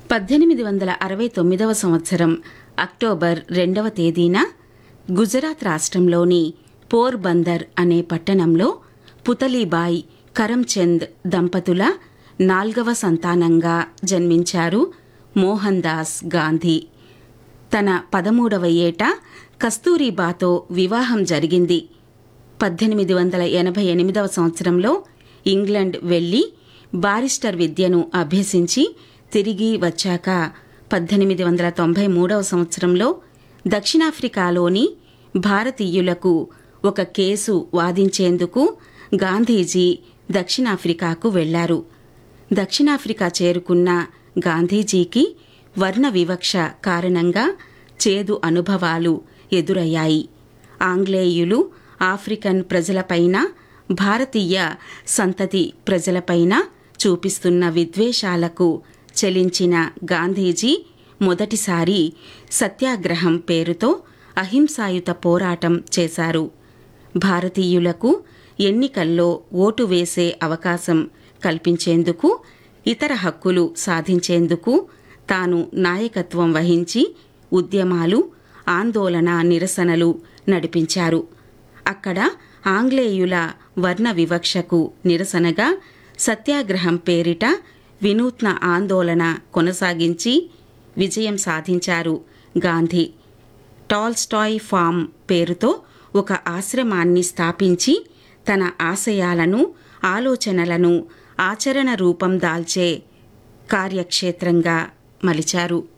పద్దెనిమిది వందల అరవై తొమ్మిదవ సంవత్సరం అక్టోబర్ రెండవ తేదీన గుజరాత్ రాష్ట్రంలోని పోర్బందర్ అనే పట్టణంలో పుతలీబాయ్ కరంచంద్ దంపతుల నాల్గవ సంతానంగా జన్మించారు మోహన్ దాస్ గాంధీ తన పదమూడవ ఏట కస్తూరిబాతో వివాహం జరిగింది పద్దెనిమిది వందల ఎనభై ఎనిమిదవ సంవత్సరంలో ఇంగ్లండ్ వెళ్లి బారిస్టర్ విద్యను అభ్యసించి తిరిగి వచ్చాక పద్దెనిమిది వందల తొంభై మూడవ సంవత్సరంలో దక్షిణాఫ్రికాలోని భారతీయులకు ఒక కేసు వాదించేందుకు గాంధీజీ దక్షిణాఫ్రికాకు వెళ్లారు దక్షిణాఫ్రికా చేరుకున్న గాంధీజీకి వర్ణ వివక్ష కారణంగా చేదు అనుభవాలు ఎదురయ్యాయి ఆంగ్లేయులు ఆఫ్రికన్ ప్రజలపైన భారతీయ సంతతి ప్రజలపైన చూపిస్తున్న విద్వేషాలకు చెలించిన గాంధీజీ మొదటిసారి సత్యాగ్రహం పేరుతో అహింసాయుత పోరాటం చేశారు భారతీయులకు ఎన్నికల్లో ఓటు వేసే అవకాశం కల్పించేందుకు ఇతర హక్కులు సాధించేందుకు తాను నాయకత్వం వహించి ఉద్యమాలు ఆందోళన నిరసనలు నడిపించారు అక్కడ ఆంగ్లేయుల వర్ణ వివక్షకు నిరసనగా సత్యాగ్రహం పేరిట వినూత్న ఆందోళన కొనసాగించి విజయం సాధించారు గాంధీ టాల్స్టాయ్ ఫామ్ పేరుతో ఒక ఆశ్రమాన్ని స్థాపించి తన ఆశయాలను ఆలోచనలను ఆచరణ రూపం దాల్చే కార్యక్షేత్రంగా మలిచారు